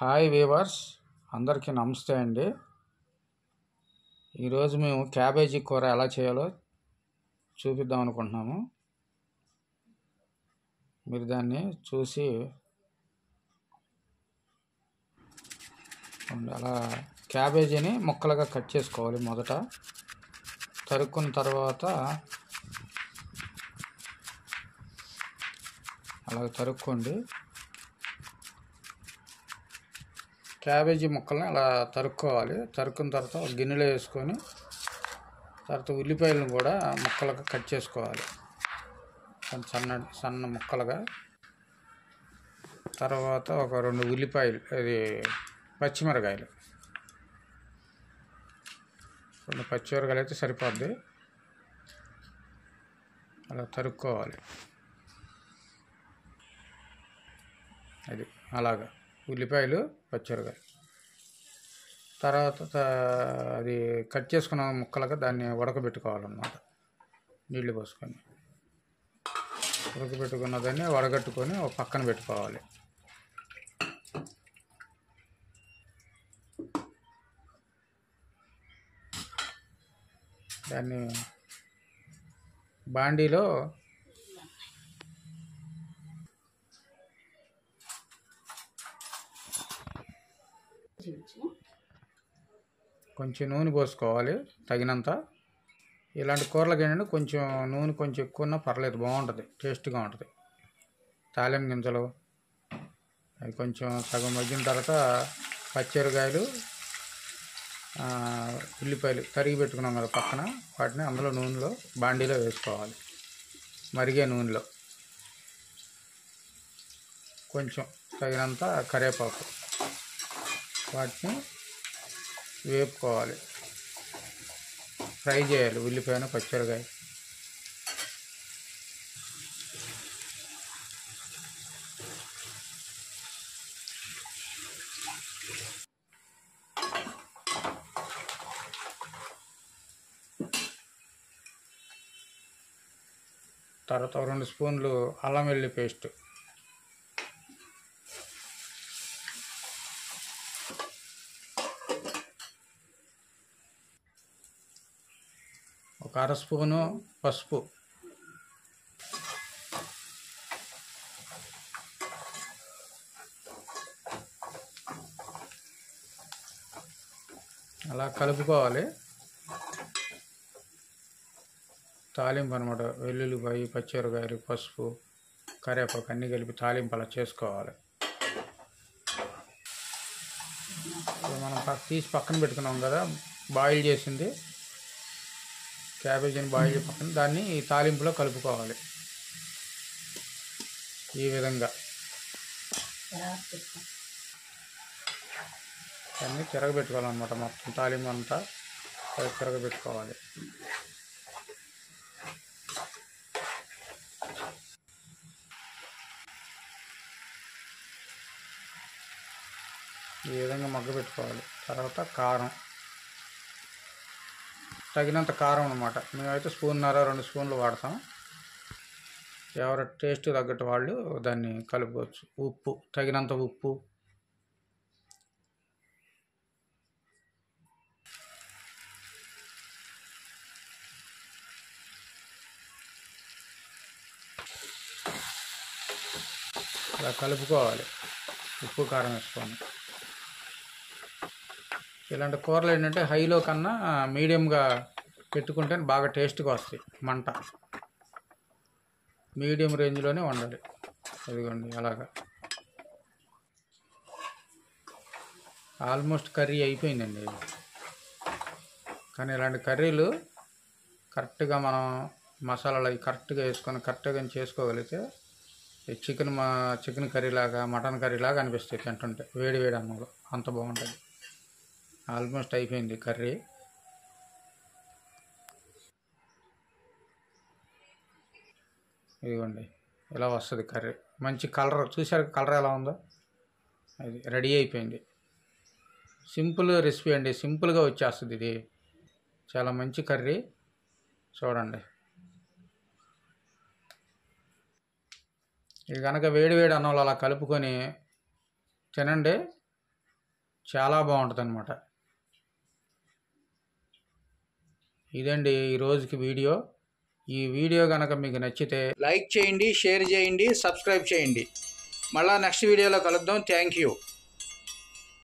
hi weavers అందరికీ నమస్తే అండి ఈరోజు మేము క్యాబేజీ కూర ఎలా చేయాలో చూపిద్దాం అనుకుంటున్నాము మీరు దాన్ని చూసి అలా క్యాబేజీని ముక్కలుగా కట్ చేసుకోవాలి మొదట తరుక్కున్న తర్వాత అలా తరుక్కోండి క్యాబేజీ ముక్కల్ని అలా తరుక్కోవాలి తరుక్కున్న తర్వాత ఒక గిన్నెలో వేసుకొని తర్వాత ఉల్లిపాయలను కూడా ముక్కలుగా కట్ చేసుకోవాలి కొంచెం సన్న సన్న ముక్కలుగా తర్వాత ఒక రెండు ఉల్లిపాయలు అది పచ్చిమిరకాయలు రెండు పచ్చిమిరకాయలు అయితే సరిపోద్ది అలా తరుక్కోవాలి అది అలాగా ఉల్లిపాయలు పచ్చిమిరకాయలు తర్వాత త- అది కట్ చేసుకున్న ముక్కలుగా దాన్ని ఉడకబెట్టుకోవాలన్నమాట నీళ్లు పోసుకొని ఉడకబెట్టుకున్న దాన్ని వడగట్టుకొని ఒక పక్కన పెట్టుకోవాలి దాన్ని బాండీలో కొంచెం నూనె పోసుకోవాలి తగినంత ఇలాంటి కూరలకు ఏంటంటే కొంచెం నూనె కొంచెం ఎక్కువ ఉన్నా పర్లేదు బాగుంటుంది టేస్ట్గా ఉంటుంది తాలింపు గింజలు అవి కొంచెం సగం మగ్గిన తర్వాత పచ్చిమిరకాయలు ఆ, ఉల్లిపాయలు తరిగి పెట్టుకున్నాం కదా పక్కన వాటిని అందులో నూనెలో బాండీలో వేసుకోవాలి మరిగే నూనెలో కొంచెం తగినంత కరివేపాకు వాటిని వేపుకోవాలి ఫ్రై చేయాలి ఉల్లిపాయను పచ్చిమిరకాయ తర్వాత ఒక రెండు స్పూన్లు అల్లం వెల్లి పేస్ట్ ఒక అర స్పూను పసుపు అలా కలుపుకోవాలి తాలింపు అనమాట వెల్లుల్లిపాయ పచ్చిమిరకాయలు పసుపు కరివేపాకు అన్నీ కలిపి తాలింపు అలా చేసుకోవాలి ఇప్పుడు మనం పక్క తీసి పక్కన పెట్టుకున్నాం కదా బాయిల్ చేసింది క్యాబేజీని బాయిల్ చేసి పక్కన దాన్ని ఈ తాలింపులో కలుపుకోవాలి ఈ విధంగా అన్నీ తిరగబెట్టుకోవాలన్నమాట మొత్తం తాలింపు అంతా తిరగబెట్టుకోవాలి ఈ విధంగా మగ్గ పెట్టుకోవాలి తర్వాత కారం తగినంత కారం అనమాట మేమైతే స్పూన్నర రెండు స్పూన్లు వాడతాం ఎవరి టేస్ట్ తగ్గట్టు వాళ్ళు దాన్ని కలుపుకోవచ్చు ఉప్పు తగినంత ఉప్పు అలా కలుపుకోవాలి ఉప్పు కారం వేసుకొని ఇలాంటి కూరలు ఏంటంటే హైలో కన్నా మీడియంగా పెట్టుకుంటే బాగా టేస్ట్గా వస్తాయి మంట మీడియం రేంజ్లోనే వండాలి ఇదిగోండి అలాగా ఆల్మోస్ట్ కర్రీ అయిపోయిందండి కానీ ఇలాంటి కర్రీలు కరెక్ట్గా మనం మసాలాలు అవి కరెక్ట్గా వేసుకొని కరెక్ట్గా చేసుకోగలిగితే ఈ చికెన్ మా చికెన్ కర్రీ లాగా మటన్ కర్రీ లాగా అనిపిస్తాయి తింటుంటే వేడి వేడి అన్నంలో అంత బాగుంటుంది ఆల్మోస్ట్ అయిపోయింది కర్రీ ఇదిగోండి ఇలా వస్తుంది కర్రీ మంచి కలర్ చూసారు కలర్ ఎలా ఉందో అది రెడీ అయిపోయింది సింపుల్ రెసిపీ అండి సింపుల్గా వచ్చేస్తుంది ఇది చాలా మంచి కర్రీ చూడండి ఇది కనుక వేడి వేడి అన్నంలో అలా కలుపుకొని తినండి చాలా బాగుంటుంది అనమాట ఇదండి ఈ రోజుకి వీడియో ఈ వీడియో కనుక మీకు నచ్చితే లైక్ చేయండి షేర్ చేయండి సబ్స్క్రైబ్ చేయండి మళ్ళా నెక్స్ట్ వీడియోలో కలుద్దాం థ్యాంక్ యూ